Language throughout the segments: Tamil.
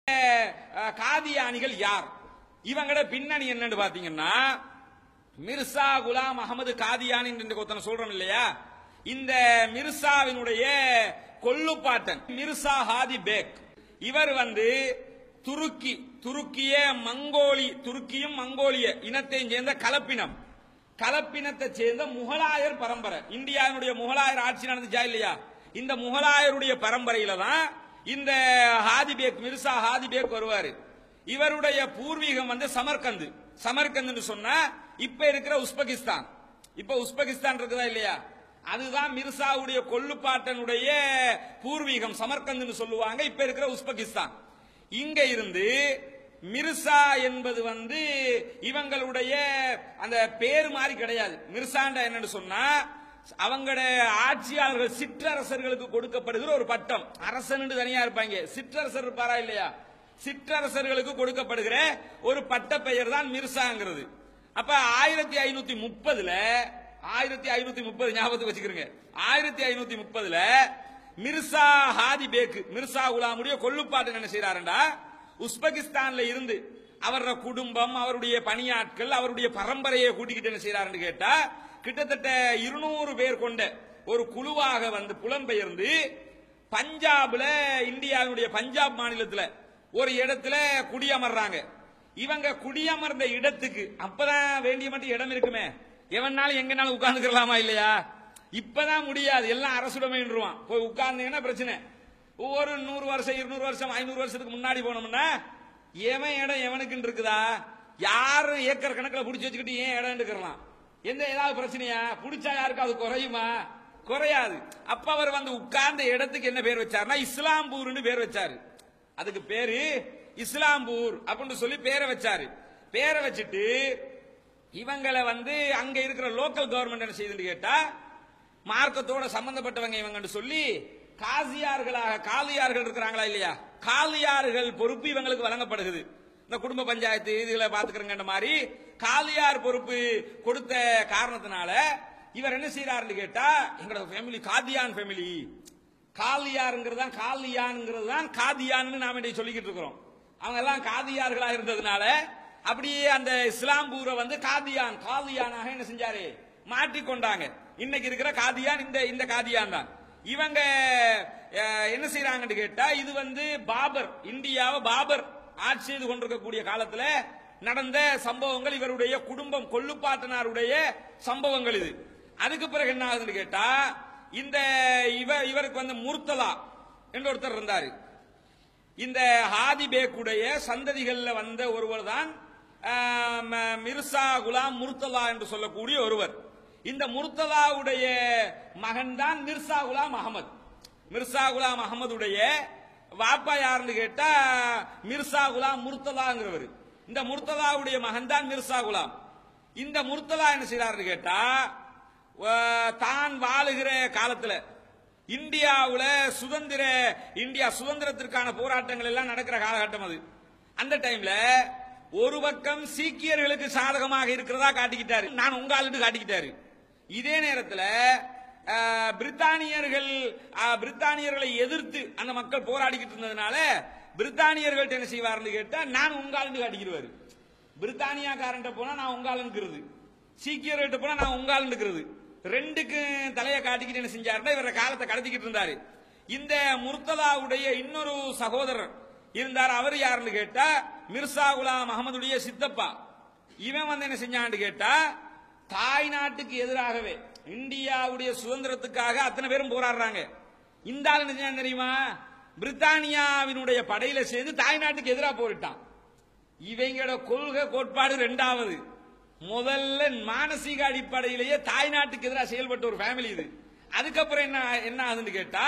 அஹ், காதியானிகள் யார் இவங்கட பின்னணி என்னன்னு பாத்தீங்கன்னா மிர்சா குலாம் அகமது காதியானி என்று ஒருத்தனை சொல்றோம் இல்லையா இந்த மிர்சாவினுடைய கொள்ளுப்பாட்டன் மிர்சா ஹாதி பேக் இவர் வந்து துருக்கி துருக்கிய மங்கோலி துருக்கியும் மங்கோலிய இனத்தையும் சேர்ந்த கலப்பினம் கலப்பினத்தை சேர்ந்த முகலாயர் பரம்பரை இந்தியாவினுடைய முகலாயர் ஆட்சி நடந்துச்சா இல்லையா இந்த முகலாயருடைய பரம்பரையில தான் இந்த ஹாதிபேக் மிர்சா ஹாதிபேக் வருவாரு இவருடைய பூர்வீகம் வந்து சமர்கந்து சமர்கந்துன்னு சொன்னா இப்ப இருக்கிற உஸ்பெகிஸ்தான் இப்ப உஸ்பெகிஸ்தான் இருக்குதா இல்லையா அதுதான் மிர்சாவுடைய கொள்ளுப்பாட்டனுடைய பூர்வீகம் சமர்கந்துன்னு சொல்லுவாங்க இப்ப இருக்கிற உஸ்பெகிஸ்தான் இங்க இருந்து மிர்சா என்பது வந்து இவங்களுடைய அந்த பேர் மாதிரி கிடையாது மிர்சாண்டா என்னன்னு சொன்னா அவங்களோட ஆட்சியாளர்கள் சிற்றரசர்களுக்கு கொடுக்கப்படுகிற ஒரு பட்டம் அரசன் தனியா இருப்பாங்க சிற்றரசர் இருப்பாரா இல்லையா சிற்றரசர்களுக்கு கொடுக்கப்படுகிற ஒரு பட்ட பெயர் தான் மிர்சாங்கிறது அப்ப ஆயிரத்தி ஐநூத்தி முப்பதுல ஆயிரத்தி ஐநூத்தி முப்பது ஞாபகத்துக்கு வச்சுக்கிறீங்க ஆயிரத்தி ஐநூத்தி முப்பதுல மிர்சா ஹாதி பேக்கு மிர்சா குலாமுடைய கொள்ளுப்பாட்டு என்ன செய்யறாருண்டா உஸ்பெகிஸ்தான்ல இருந்து அவரோட குடும்பம் அவருடைய பணியாட்கள் அவருடைய பரம்பரையை கூட்டிக்கிட்டு என்ன செய்யறாருன்னு கேட்டா கிட்டத்தட்ட இருநூறு பேர் கொண்ட ஒரு குழுவாக வந்து புலம்பெயர்ந்து பஞ்சாப்ல இந்தியாவுடைய பஞ்சாப் மாநிலத்துல ஒரு இடத்துல குடியமர்றாங்க இவங்க குடியமர்ந்த இடத்துக்கு அப்பதான் வேண்டிய மட்டும் இடம் இருக்குமே எவனாலும் எங்கனாலும் உட்கார்ந்துக்கலாமா இல்லையா இப்பதான் முடியாது எல்லாம் அரசுடைமைன்றுவான் போய் உட்கார்ந்தீங்கன்னா பிரச்சனை ஒவ்வொரு நூறு வருஷம் இருநூறு வருஷம் ஐநூறு வருஷத்துக்கு முன்னாடி போனோம்னா எவன் இடம் எவனுக்குன்னு இருக்குதா யாரும் ஏக்கர் கணக்கில் பிடிச்சி வச்சுக்கிட்டு ஏன் இடம் எடுக்கலாம் எந்த ஏதாவது பிரச்சனையா பிடிச்சா யாருக்கு அது குறையுமா குறையாது அப்ப அவர் வந்து உட்கார்ந்த இடத்துக்கு என்ன பேர் வச்சாருன்னா இஸ்லாம்பூர்னு பேர் வச்சாரு அதுக்கு பேரு இஸ்லாம்பூர் அப்படின்னு சொல்லி பேரை வச்சாரு பேரை வச்சுட்டு இவங்களை வந்து அங்க இருக்கிற லோக்கல் கவர்மெண்ட் என்ன செய்யுதுன்னு கேட்டா மார்க்கத்தோட சம்பந்தப்பட்டவங்க இவங்கன்னு சொல்லி காசியார்களாக காலியார்கள் இருக்கிறாங்களா இல்லையா காலியார்கள் பொறுப்பு இவங்களுக்கு வழங்கப்படுகிறது இந்த குடும்ப பஞ்சாயத்து இதுகளை பாத்துக்கிறங்க மாதிரி காலியார் பொறுப்பு கொடுத்த காரணத்தினால இவர் என்ன செய்யறாருன்னு கேட்டா எங்களோட ஃபேமிலி காதியான் ஃபேமிலி காலியாருங்கிறது தான் காலியான்ங்கிறது தான் காதியான்னு நாம இன்றைக்கு சொல்லிக்கிட்டு இருக்கிறோம் அவங்க எல்லாம் காதியார்களா இருந்ததுனால அப்படியே அந்த இஸ்லாம்பூரை வந்து காதியான் காதியானாக என்ன செஞ்சாரு மாற்றிக்கொண்டாங்க இன்னைக்கு இருக்கிற காதியான் இந்த இந்த காதியான் தான் இவங்க அஹ், என்ன செய்யறாங்கன்னு கேட்டா இது வந்து பாபர் இந்தியாவை பாபர் ஆட்சி செய்து கொண்டிருக்கக்கூடிய காலத்துல நடந்த சம்பவங்கள் இவருடைய குடும்பம் கொள்ளுப்பாட்டனாருடைய சம்பவங்கள் இது அதுக்கு பிறகு என்ன ஆகுதுன்னு கேட்டா இந்த இவ இவருக்கு வந்து முர்த்தலா என்று ஒருத்தர் இருந்தாரு இந்த ஹாதி பேக்குடைய சந்ததிகள்ல வந்த ஒருவர் தான் ஆஹ், ம- மிர்சா குலாம் முர்த்தலா என்று சொல்லக்கூடிய ஒருவர் இந்த முர்த்தலாவுடைய மகன் தான் மிர்சா குலாம் அகமது மிர்சா குலாம் அகமதுடைய வாப்பா யாருன்னு கேட்டா மிர்சா குலாம் முர்த்தலாங்கிறவர் இந்த முர்த்தலாவுடைய மகன் தான் மிர்சா குலாம் இந்த முர்த்தலா என்ன செய்யறாருன்னு கேட்டா அஹ், தான் வாழுகிற காலத்துல இந்தியாவுல சுதந்திர இந்தியா சுதந்திரத்திற்கான போராட்டங்கள் எல்லாம் நடக்கிற காலகட்டம் அது அந்த டைம்ல ஒரு பக்கம் சீக்கியர்களுக்கு சாதகமாக இருக்கிறதா காட்டிக்கிட்டாரு நான் உங்க ஆளுன்னு காட்டிக்கிட்டாரு இதே நேரத்துல அஹ், பிரித்தானியர்கள் அஹ், பிரித்தானியர்களை எதிர்த்து அந்த மக்கள் போராடிக்கிட்டு இருந்ததுனால பிரித்தானியர்கள்ட்ட என்ன செய்வார்னு கேட்டா நான் உங்க ஆளுன்னு காட்டிக்கிடுவாரு பிரித்தானியாக்காரன்ட்ட போனா நான் உங்க ஆளுங்கிறது சீக்கியர்கிட்ட போனா நான் உங்க ஆளுங்கிறது ரெண்டுக்கு தலையை காட்டிக்கிட்டு என்ன செஞ்சாருன்னா இவர காலத்தை கடத்திக்கிட்டு இருந்தாரு இந்த முர்த்தலாவுடைய இன்னொரு சகோதரர் இருந்தார் அவர் யாருன்னு கேட்டா மிர்சா குலாம் அகமதுடைய சித்தப்பா இவன் வந்து என்ன செஞ்சான்னு கேட்டா தாய் நாட்டுக்கு எதிராகவே இந்தியாவுடைய சுதந்திரத்துக்காக அத்தனை பேரும் போராடுறாங்க இந்த ஆள் என்ன செஞ்சான் தெரியுமா பிரித்தானியாவினுடைய படையில சேர்ந்து தாய் நாட்டுக்கு எதிராக போரிட்டான் இவங்களோட கொள்கை கோட்பாடு ரெண்டாவது முதல்ல மானசீக அடிப்படையிலேயே தாய் நாட்டுக்கு எதிராக செயல்பட்ட ஒரு ஃபேமிலி இது அதுக்கப்புறம் என்ன என்ன ஆகுதுன்னு கேட்டா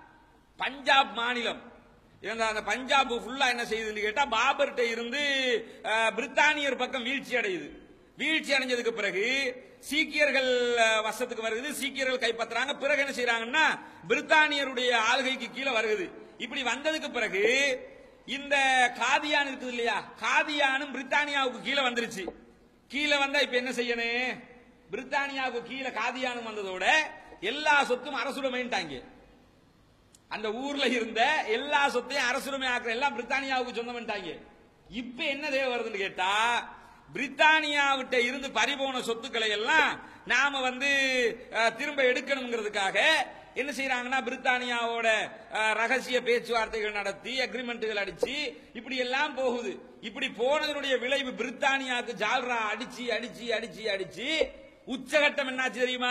பஞ்சாப் மாநிலம் இந்த அந்த பஞ்சாப் ஃபுல்லா என்ன செய்யுதுன்னு கேட்டா பாபர்கிட்ட இருந்து அஹ், பிரித்தானியர் பக்கம் வீழ்ச்சி அடையுது வீழ்ச்சி அடைஞ்சதுக்கு பிறகு சீக்கியர்கள் அஹ், வசத்துக்கு வருது சீக்கியர்கள் கைப்பற்றுறாங்க பிறகு என்ன செய்யறாங்கன்னா பிரித்தானியருடைய ஆளுகைக்கு கீழே வருகுது இப்படி வந்ததுக்கு பிறகு இந்த காதியான் இருக்குது இல்லையா காதியானும் பிரித்தானியாவுக்கு கீழே வந்துருச்சு கீழே வந்தா இப்ப என்ன செய்யணும் பிரித்தானியாவுக்கு கீழே காதியானும் வந்ததோட எல்லா சொத்தும் அரசுடமைன்ட்டாங்க அந்த ஊர்ல இருந்த எல்லா சொத்தையும் அரசுரிமை ஆக்குற எல்லாம் பிரித்தானியாவுக்கு சொந்தம் பண்ணிட்டாங்க இப்ப என்ன தேவை வருதுன்னு கேட்டா பிரித்தானியாவிட்ட இருந்து பறிபோன சொத்துக்களை எல்லாம் நாம வந்து அஹ், திரும்ப எடுக்கணுங்கிறதுக்காக என்ன செய்யறாங்கன்னா பிரித்தானியாவோட அஹ், ரகசிய பேச்சுவார்த்தைகள் நடத்தி அக்ரிமெண்ட்டுகள் அடிச்சு இப்படி எல்லாம் போகுது இப்படி போனதனுடைய விளைவு பிரித்தானியாவுக்கு ஜால்ரா அடிச்சு அடிச்சு அடிச்சு அடிச்சு உச்சகட்டம் என்னாச்சு தெரியுமா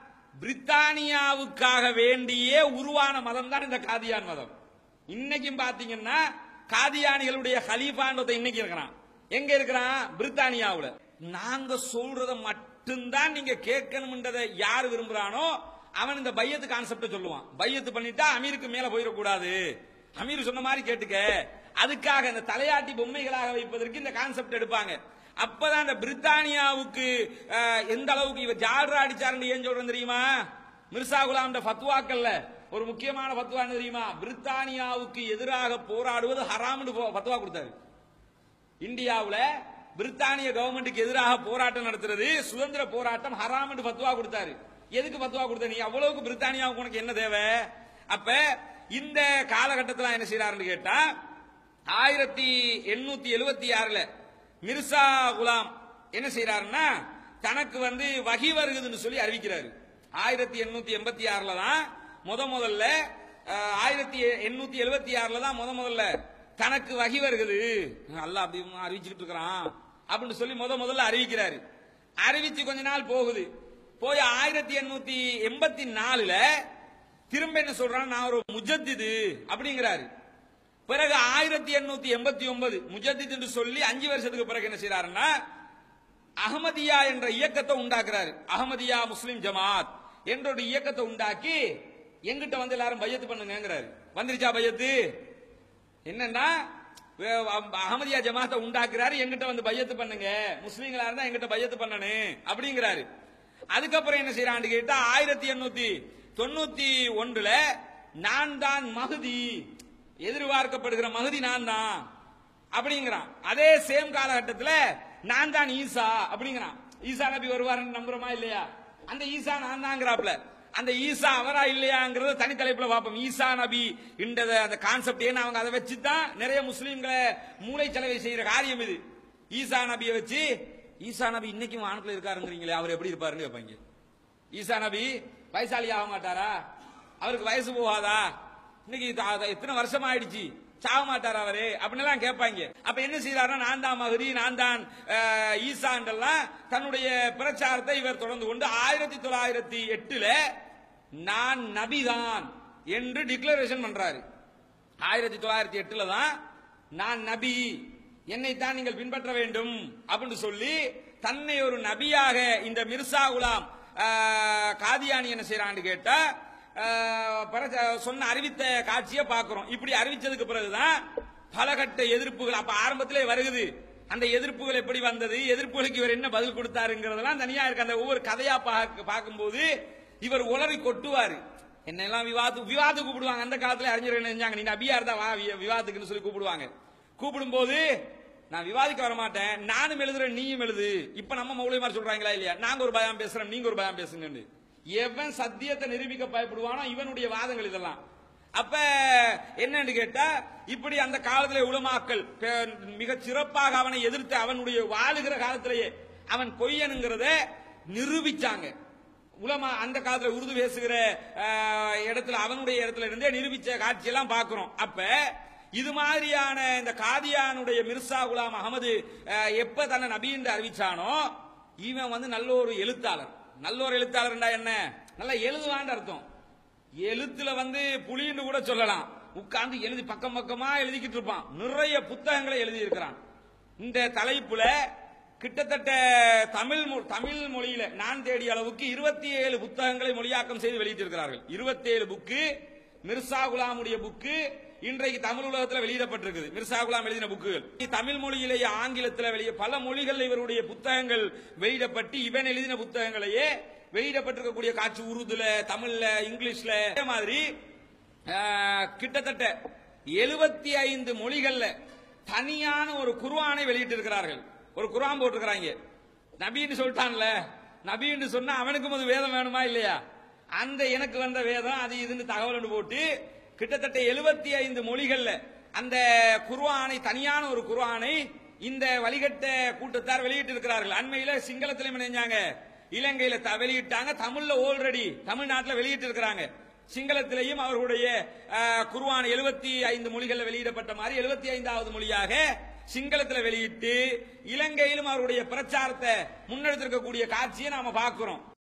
பிரித்தானியாவுக்காக வேண்டியே உருவான மதம் தான் இந்த காதியான் மதம் இன்னைக்கும் பாத்தீங்கன்னா காதியானிகளுடைய ஹலீஃபான்றத இன்னைக்கு இருக்கிறான் எங்க இருக்கிறான் பிரித்தானியாவுல நாங்க சொல்றத மட்டும்தான் நீங்க கேட்கணும்ன்றதை யார் விரும்புறானோ அவன் இந்த பையத்து கான்செப்ட சொல்லுவான் பையத்து பண்ணிட்டா அமீருக்கு மேல போயிடக்கூடாது அமீர் சொன்ன மாதிரி கேட்டுக்க அதுக்காக இந்த தலையாட்டி பொம்மைகளாக வைப்பதற்கு இந்த கான்செப்ட் எடுப்பாங்க அப்பதான் இந்த பிரித்தானியாவுக்கு அஹ், எந்த அளவுக்கு இவர் ஜால்ரா அடிச்சாருன்னு ஏன் சொல்றேன் தெரியுமா மிர்சா குலாம்ட ஃபத்வாக்கல்ல ஒரு முக்கியமான ஃபத்வா என்ன தெரியுமா பிரித்தானியாவுக்கு எதிராக போராடுவது ஹராம்னு போ- ஃபத்வா கொடுத்தாரு இந்தியாவுல பிரித்தானிய கவர்மெண்ட்டுக்கு எதிராக போராட்டம் நடத்துறது சுதந்திர போராட்டம் ஹராம்னு ஃபத்வா கொடுத்தாரு எதுக்கு ஃபத்வா கொடுத்த நீ அவ்வளவுக்கு பிரித்தானியாவுக்கு உனக்கு என்ன தேவை அப்ப இந்த காலகட்டத்தில் என்ன செய்யறாருன்னு கேட்டா ஆயிரத்தி எண்ணூத்தி எழுபத்தி ஆறுல மிர்சா குலாம் என்ன செய்யறாருன்னா தனக்கு வந்து வகி வருகுதுன்னு சொல்லி அறிவிக்கிறாரு ஆயிரத்தி எண்ணூத்தி எண்பத்தி ஆறுல தான் முத முதல்ல அஹ், ஆயிரத்தி எண்ணூத்தி எழுபத்தி ஆறுல தான் முத முதல்ல தனக்கு வகி வருகுது அல்லாஹ் அப்படி அறிவிச்சுக்கிட்டு இருக்கிறான் அப்படின்னு சொல்லி முத முதல்ல அறிவிக்கிறாரு அறிவிச்சு கொஞ்ச நாள் போகுது போய் ஆயிரத்தி எண்ணூத்தி எண்பத்தி நாலுல திரும்ப என்ன சொல்றான் நான் ஒரு முஜத்திது அப்படிங்கிறாரு பிறகு ஆயிரத்தி எண்ணூத்தி எண்பத்தி ஒன்பது முஜத்தித் என்று சொல்லி அஞ்சு வருஷத்துக்கு பிறகு என்ன செய்யறாருன்னா அகமதியா என்ற இயக்கத்தை உண்டாக்குறாரு அகமதியா முஸ்லிம் ஜமாத் என்ற ஒரு இயக்கத்தை உண்டாக்கி எங்கிட்ட வந்து எல்லாரும் பையத்து பண்ணுங்கிறாரு வந்துருச்சா பையத்து என்னன்னா வே- அம்- அகமதியா ஜமாத்தை உண்டாக்குறாரு எங்கிட்ட வந்து பையத்து பண்ணுங்க முஸ்லீம்களா இருந்தா எங்கிட்ட பையத்து பண்ணணும் அப்படிங்கிறாரு அதுக்கப்புறம் என்ன செய்யறான்னு கேட்டா ஆயிரத்தி எண்ணூத்தி தொண்ணூத்தி ஒன்றுல நான் தான் மகுதி எதிர்பார்க்கப்படுகிற மகுதி நான் தான் அப்படிங்கிறான் அதே சேம் காலகட்டத்தில் நான் தான் ஈசா அப்படிங்கிறான் ஈசா நபி வருவாருன்னு நம்புறோமா இல்லையா அந்த ஈசா நான் தாங்கிறாப்ல அந்த ஈசா அவரா இல்லையாங்கிறத தனித்தலைப்புல பார்ப்போம் ஈசா நபி என்றத அந்த கான்செப்ட் ஏன்னா அவங்க அதை வச்சு தான் நிறைய முஸ்லீம்களை மூளை செலவை செய்யற காரியம் இது ஈசா நபியை வச்சு ஈசா நபி இன்னைக்கும் வானத்துல இருக்காருங்கிறீங்களே அவர் எப்படி இருப்பாருன்னு கேட்பாங்க ஈசா நபி வயசாளி ஆக மாட்டாரா அவருக்கு வயசு போகாதா இன்னைக்கு இது அத- எத்தனை வருஷம் ஆயிடுச்சு சாக மாட்டாரா அவரு அப்படின்னு கேட்பாங்க அப்ப என்ன செய்யறாருன்னா நான் தான் மகரி நான் தான் அஹ், ஈசான்றெல்லாம் தன்னுடைய பிரச்சாரத்தை இவர் தொடர்ந்து கொண்டு ஆயிரத்தி தொள்ளாயிரத்தி எட்டுல நான் நபிதான் என்று டிக்ளரேஷன் பண்றாரு ஆயிரத்தி தொள்ளாயிரத்தி எட்டுல தான் நான் நபி என்னைத்தான் நீங்கள் பின்பற்ற வேண்டும் அப்படின்னு சொல்லி தன்னை ஒரு நபியாக இந்த மிர்சா குலாம் ஆஹ், காதியானி என்ன செய்யறான்னு கேட்டா ஆஹ், பிறகு சொன்ன அறிவித்த காட்சியை பார்க்கிறோம் இப்படி அறிவிச்சதுக்கு பிறகுதான் பலகட்ட எதிர்ப்புகள் அப்ப ஆரம்பத்திலே வருகுது அந்த எதிர்ப்புகள் எப்படி வந்தது எதிர்ப்புகளுக்கு இவர் என்ன பதில் கொடுத்தாருங்கிறதெல்லாம் தனியா இருக்கு அந்த ஒவ்வொரு கதையா பார்க்க- பார்க்கும்போது இவர் உளறி கொட்டுவாரு என்னெல்லாம் விவாது விவாதத்துக்கு கூப்பிடுவாங்க அந்த காலத்துல அறிஞர்கள் என்ன செஞ்சாங்க நீ நபியா இருந்தா வா வி- விவாதத்துக்குன்னு சொல்லி கூப்பிடுவாங்க கூப்பிடும்போது நான் விவாதிக்க வர மாட்டேன் நானும் எழுதுறேன் நீயும் எழுது இப்ப நம்ம மௌலியமார் சொல்றாங்களா இல்லையா நாங்க ஒரு பயம் பேசுறோம் நீங்க ஒரு பயம் பேசுங்கன்னு எவன் சத்தியத்தை நிரூபிக்க பயப்படுவானோ இவனுடைய வாதங்கள் இதெல்லாம் அப்ப என்னன்னு கேட்டா இப்படி அந்த காலத்திலே உலமாக்கள் பே- மிக சிறப்பாக அவனை எதிர்த்து அவனுடைய வாழுகிற காலத்திலேயே அவன் பொய்யனுங்கிறத நிரூபிச்சாங்க உலமா அந்த காலத்துல உருது பேசுகிற அஹ், இடத்துல அவனுடைய இடத்துல இருந்தே நிரூபிச்ச காட்சியெல்லாம் பார்க்கிறோம் அப்ப இது மாதிரியான இந்த காதியானுடைய மிர்சா குலாம் அகமது அஹ், எப்ப தன்னை நபி என்று அறிவிச்சானோ இவன் வந்து நல்ல ஒரு எழுத்தாளர் நல்ல ஒரு எழுத்தாளர்டா என்ன நல்லா எழுதுவான்னு அர்த்தம் எழுத்துல வந்து புலின்னு கூட சொல்லலாம் உட்கார்ந்து எழுதி பக்கம் பக்கமா எழுதிக்கிட்டு இருப்பான் நிறைய புத்தகங்களை எழுதி இருக்கிறான் இந்த தலைப்புல கிட்டத்தட்ட தமிழ் மொ- தமிழ் மொழியில நான் தேடிய அளவுக்கு இருபத்தி ஏழு புத்தகங்களை மொழியாக்கம் செய்து வெளியிட்டிருக்கிறார்கள் இருபத்தி ஏழு புக்கு மிர்சா குலாமுடைய புக்கு இன்றைக்கு தமிழ் உலகத்தில் வெளியிடப்பட்டிருக்குது மிர்சா குலாம் எழுதின புக்குகள் தமிழ் மொழியிலேயே ஆங்கிலத்தில் வெளியே பல மொழிகள் இவருடைய புத்தகங்கள் வெளியிடப்பட்டு இவன் எழுதின புத்தகங்களையே வெளியிடப்பட்டிருக்கக்கூடிய காட்சி உருதுல தமிழ்ல இங்கிலீஷ்ல அதே மாதிரி ஆஹ், கிட்டத்தட்ட எழுபத்தி ஐந்து மொழிகள்ல தனியான ஒரு குர்ஆனை வெளியிட்டு இருக்கிறார்கள் ஒரு குர்ஆன் போட்டிருக்கிறாங்க நபின்னு சொல்லிட்டான்ல நபின்னு சொன்னா அவனுக்கும் அது வேதம் வேணுமா இல்லையா அந்த எனக்கு வந்த வேதம் அது இதுன்னு தகவல் ஒன்று போட்டு கிட்டத்தட்ட எழுபத்தி ஐந்து மொழிகள்ல அந்த குர்ஆனை தனியான ஒரு குர்ஆனை இந்த வழிகட்ட கூட்டத்தார் வெளியிட்டு இருக்கிறார்கள் அண்மையில சிங்களத்திலும் இணைஞ்சாங்க இலங்கையில த- வெளியிட்டாங்க தமிழ்ல ஆல்ரெடி தமிழ்நாட்டுல வெளியிட்டு இருக்கிறாங்க சிங்களத்திலேயும் அவர்களுடைய அஹ், குர்ஆன் எழுபத்தி ஐந்து மொழிகள்ல வெளியிடப்பட்ட மாதிரி எழுபத்தி ஐந்தாவது மொழியாக சிங்களத்துல வெளியிட்டு இலங்கையிலும் அவருடைய பிரச்சாரத்தை முன்னெடுத்திருக்கக்கூடிய காட்சியை நாம பார்க்கிறோம்